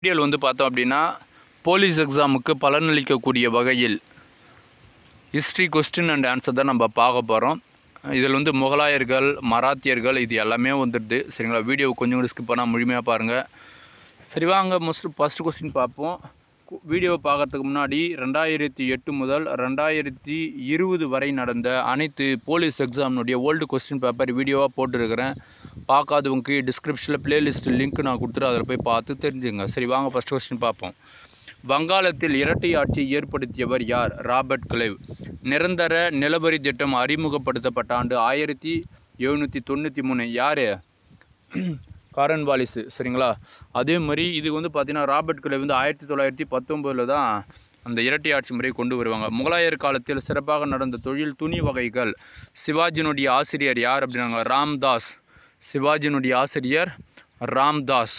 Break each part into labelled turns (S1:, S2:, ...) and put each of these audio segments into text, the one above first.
S1: வீடியோவில் வந்து பார்த்தோம் அப்படின்னா போலீஸ் எக்ஸாமுக்கு பலனளிக்கக்கூடிய வகையில் ஹிஸ்ட்ரி கொஸ்டின் அண்ட் ஆன்சர் தான் நம்ம பார்க்க போகிறோம் இதில் வந்து முகலாயர்கள் மராத்தியர்கள் இது எல்லாமே வந்துடுது சரிங்களா வீடியோ கொஞ்சம் கூட ஸ்கிப் பண்ணால் முழுமையாக பாருங்கள் சரி வாங்க மோஸ்ட் ஃபஸ்ட்டு கொஸ்டின் பார்ப்போம் வீடியோவை பார்க்கறதுக்கு முன்னாடி ரெண்டாயிரத்தி எட்டு முதல் ரெண்டாயிரத்தி இருபது வரை நடந்த அனைத்து போலீஸ் எக்ஸாமினுடைய ஓல்டு கொஸ்டின் பேப்பர் வீடியோவாக போட்டிருக்கிறேன் பார்க்காதவங்களுக்கு டிஸ்கிரிப்ஷனில் பிளேலிஸ்ட் லிங்க் நான் கொடுத்துட்டு அதில் போய் பார்த்து தெரிஞ்சுங்க சரி வாங்க ஃபஸ்ட் கொஸ்டின் பார்ப்போம் வங்காளத்தில் இரட்டை ஆட்சி ஏற்படுத்தியவர் யார் ராபர்ட் கிளைவ் நிரந்தர நிலவரி திட்டம் அறிமுகப்படுத்தப்பட்ட ஆண்டு ஆயிரத்தி எழுநூற்றி தொண்ணூற்றி மூணு யார் காரன் வாலிஸு சரிங்களா அதே மாதிரி இது வந்து பார்த்தீங்கன்னா ராபர்ட் கிளைவ் வந்து ஆயிரத்தி தொள்ளாயிரத்தி பத்தொம்போதில் தான் அந்த இரட்டை ஆட்சி முறையை கொண்டு வருவாங்க முகலாயர் காலத்தில் சிறப்பாக நடந்த தொழில் துணி வகைகள் சிவாஜினுடைய ஆசிரியர் யார் அப்படின்னாங்க ராம்தாஸ் சிவாஜினுடைய ஆசிரியர் ராம்தாஸ்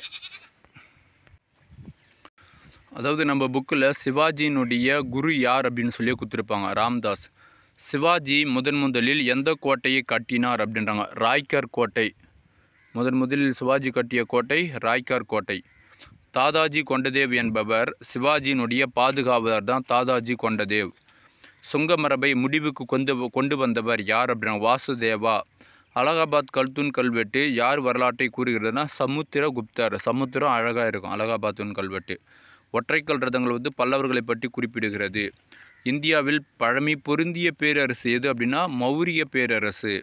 S1: அதாவது நம்ம புக்கில் சிவாஜியினுடைய குரு யார் அப்படின்னு சொல்லி கொடுத்துருப்பாங்க ராம்தாஸ் சிவாஜி முதன் முதலில் எந்த கோட்டையை கட்டினார் அப்படின்றாங்க ராய்கர் கோட்டை முதன் முதலில் சிவாஜி கட்டிய கோட்டை ராய்கர் கோட்டை தாதாஜி கொண்டதேவ் என்பவர் சிவாஜியினுடைய பாதுகாவலர் தான் தாதாஜி கொண்டதேவ் சுங்க மரபை முடிவுக்கு கொண்டு கொண்டு வந்தவர் யார் அப்படின்னா வாசுதேவா அலகாபாத் கல்தூன் கல்வெட்டு யார் வரலாற்றை கூறுகிறதுனா சமுத்திரகுப்தர் சமுத்திரம் அழகாக இருக்கும் அலகாபாத்தூன் கல்வெட்டு ஒற்றைக்கல் ரதங்கள் வந்து பல்லவர்களை பற்றி குறிப்பிடுகிறது இந்தியாவில் பழமை பொருந்திய பேரரசு எது அப்படின்னா மௌரிய பேரரசு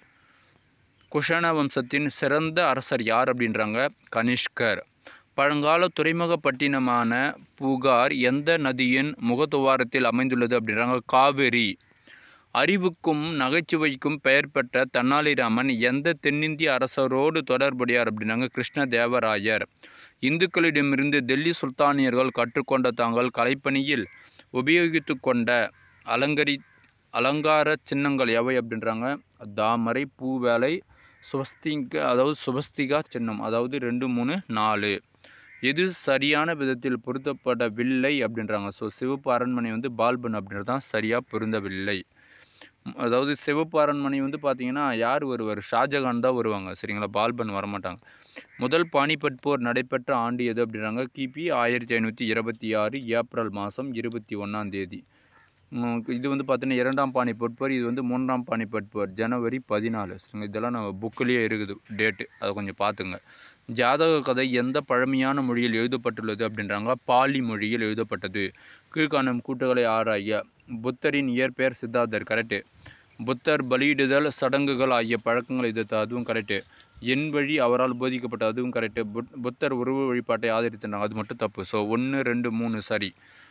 S1: குஷான வம்சத்தின் சிறந்த அரசர் யார் அப்படின்றாங்க கனிஷ்கர் பழங்கால துறைமுகப்பட்டினமான புகார் எந்த நதியின் முகத்துவாரத்தில் அமைந்துள்ளது அப்படின்றாங்க காவேரி அறிவுக்கும் நகைச்சுவைக்கும் பெயர் பெற்ற தென்னாலிராமன் எந்த தென்னிந்திய அரசரோடு தொடர்புடையார் அப்படின்னாங்க கிருஷ்ணதேவராயர் இந்துக்களிடமிருந்து டெல்லி சுல்தானியர்கள் கற்றுக்கொண்ட தாங்கள் கலைப்பணியில் உபயோகித்து கொண்ட அலங்கரி அலங்கார சின்னங்கள் எவை அப்படின்றாங்க தாமரை பூவேலை சுவஸ்திக அதாவது சுபஸ்திகா சின்னம் அதாவது ரெண்டு மூணு நாலு எது சரியான விதத்தில் பொருத்தப்படவில்லை அப்படின்றாங்க ஸோ சிவப்பு அரண்மனை வந்து பால்பன் அப்படின்றது தான் சரியாக பொருந்தவில்லை அதாவது சிவப்பு அரண்மனை வந்து பார்த்திங்கன்னா யார் வருவார் ஷாஜகான் தான் வருவாங்க சரிங்களா பால்பன் வரமாட்டாங்க முதல் பானிபட் போர் நடைபெற்ற ஆண்டு எது அப்படின்றாங்க கிபி ஆயிரத்தி ஐநூற்றி இருபத்தி ஆறு ஏப்ரல் மாதம் இருபத்தி ஒன்றாம் தேதி இது வந்து பார்த்தீங்கன்னா இரண்டாம் பானிபட் போர் இது வந்து மூன்றாம் பானிபட் போர் ஜனவரி பதினாலு சரிங்க இதெல்லாம் நம்ம புக்கிலேயே இருக்குது டேட்டு அதை கொஞ்சம் பார்த்துங்க ஜாதக கதை எந்த பழமையான மொழியில் எழுதப்பட்டுள்ளது அப்படின்றாங்க பாலி மொழியில் எழுதப்பட்டது கீழ்காணும் கூட்டுகளை ஆராய புத்தரின் இயற்பெயர் சித்தார்த்தர் கரெக்டு புத்தர் பலியிடுதல் சடங்குகள் ஆகிய பழக்கங்களை எதிர்த்த அதுவும் கரெக்டு என் வழி அவரால் போதிக்கப்பட்ட அதுவும் கரெக்டு புத் புத்தர் உருவ வழிபாட்டை ஆதரித்தாங்க அது மட்டும் தப்பு ஸோ ஒன்று ரெண்டு மூணு சரி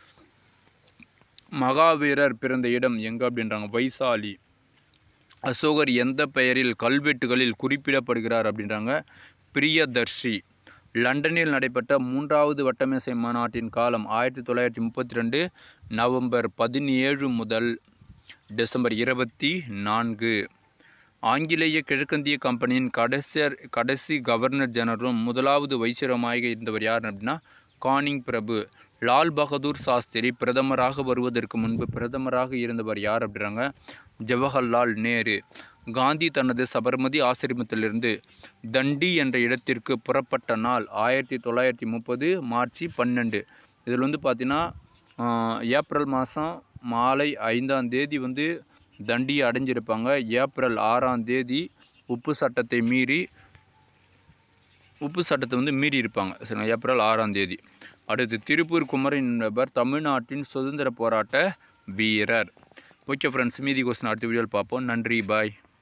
S1: மகாவீரர் பிறந்த இடம் எங்கே அப்படின்றாங்க வைசாலி அசோகர் எந்த பெயரில் கல்வெட்டுகளில் குறிப்பிடப்படுகிறார் அப்படின்றாங்க பிரியதர்ஷி லண்டனில் நடைபெற்ற மூன்றாவது வட்டமேசை மாநாட்டின் காலம் ஆயிரத்தி தொள்ளாயிரத்தி முப்பத்தி ரெண்டு நவம்பர் பதினேழு முதல் டிசம்பர் இருபத்தி நான்கு ஆங்கிலேய கிழக்கந்திய கம்பெனியின் கடைசியர் கடைசி கவர்னர் ஜெனரலும் முதலாவது வைசிரமாக இருந்தவர் யார் அப்படின்னா கானிங் பிரபு லால் பகதூர் சாஸ்திரி பிரதமராக வருவதற்கு முன்பு பிரதமராக இருந்தவர் யார் அப்படின்றாங்க ஜவஹர்லால் நேரு காந்தி தனது சபர்மதி ஆசிரமத்திலிருந்து தண்டி என்ற இடத்திற்கு புறப்பட்ட நாள் ஆயிரத்தி தொள்ளாயிரத்தி முப்பது மார்ச் பன்னெண்டு இதில் வந்து பார்த்திங்கன்னா ஏப்ரல் மாதம் மாலை ஐந்தாம் தேதி வந்து தண்டியை அடைஞ்சிருப்பாங்க ஏப்ரல் ஆறாம் தேதி உப்பு சட்டத்தை மீறி உப்பு சட்டத்தை வந்து மீறி இருப்பாங்க சரிங்களா ஏப்ரல் ஆறாம் தேதி அடுத்து திருப்பூர் குமரன் என்பவர் தமிழ்நாட்டின் சுதந்திர போராட்ட வீரர் ஓகே ஃப்ரெண்ட்ஸ் மீதி கொஸ்டின் அடுத்த வீடியோவில் பார்ப்போம் நன்றி பாய்